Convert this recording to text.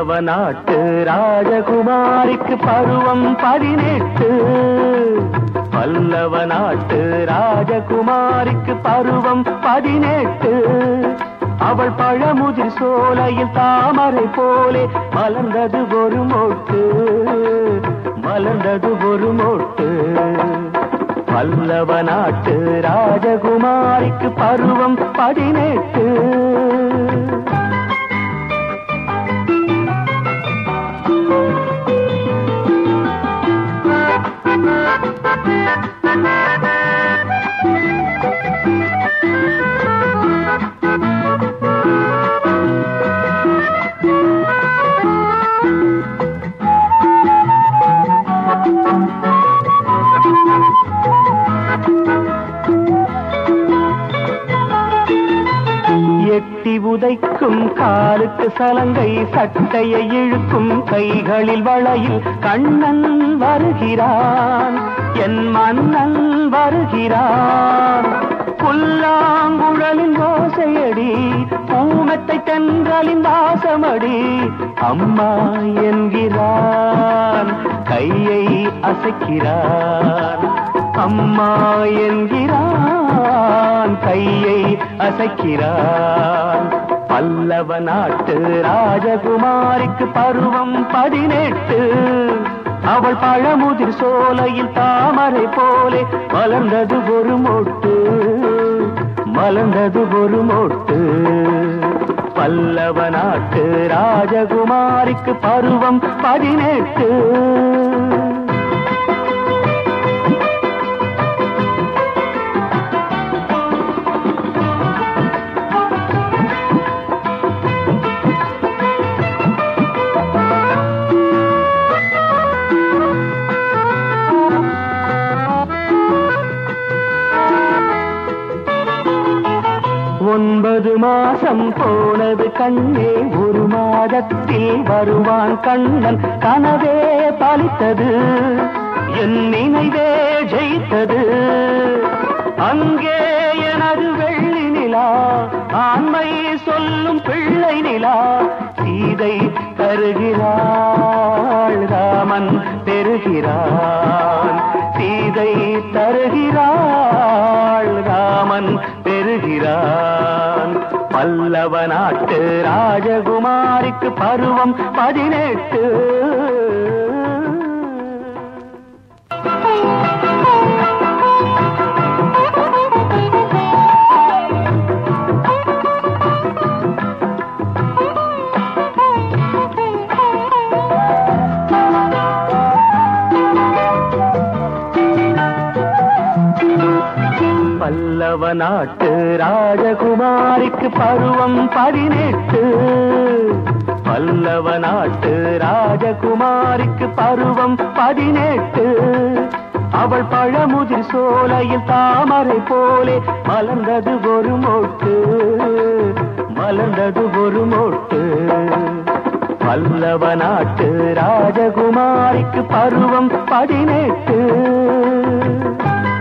பல்லவ நாட்டு ராஜகுமாரிக்கு பருவம் பதினெட்டு பல்லவ நாட்டு ராஜகுமாரிக்கு பருவம் பதினெட்டு அவள் பழமுதிர் சோலையில் தாமரை போலே மலர்ந்தது ஒரு மொட்டு மலர்ந்தது ஒரு மொட்டு பல்லவ நாட்டு ராஜகுமாரிக்கு பருவம் பதினெட்டு எட்டி உதைக்கும் காலுக்கு சலங்கை சட்டையை இழுக்கும் கைகளில் வளையில் கண்ணன் வருகிறான் என் மன்னன் வருகிறான் புல்லாங்குழலின் ஓசையடி பூமத்தை தென்றலின் வாசமடி அம்மா என்கிறான் கையை அசைக்கிறான் அம்மா என்கிறான் கையை அசைக்கிறான் பல்லவ நாட்டு ராஜகுமாரிக்கு பருவம் பதினெட்டு அவள் பழமுதிர் சோலையில் தாமரை போலே மலர்ந்தது ஒரு மொட்டு மலர்ந்தது ஒரு மொட்டு பல்லவ நாட்டு ராஜகுமாரிக்கு பருவம் பதினெட்டு ஒன்பது மாசம் போனது கண்ணே ஒரு மாதத்தில் வருவான் கண்ணன் கனவே பலித்தது என் நினைவே ஜெயித்தது அங்கே எனது வெள்ளி நிலா ஆண்மை சொல்லும் பிள்ளை நிலா சீதை தருகிறாள் ராமன் பெறுகிறான் சீதை தருகிறாள் ராமன் பெறுகிறான் பல்லவ நாட்டு ராஜகுமாரிக்கு பருவம் பதினெட்டு பல்லவ நாட்டு ராஜகுமாரிக்கு பருவம் பதினெட்டு பல்லவ நாட்டு ராஜகுமாரிக்கு பருவம் பதினெட்டு அவள் பழமுதிர் சோலையில் தாமரை போலே மலர்ந்தது ஒரு மொட்டு மலர்ந்தது ஒரு மொட்டு பல்லவ நாட்டு ராஜகுமாரிக்கு பருவம் பதினெட்டு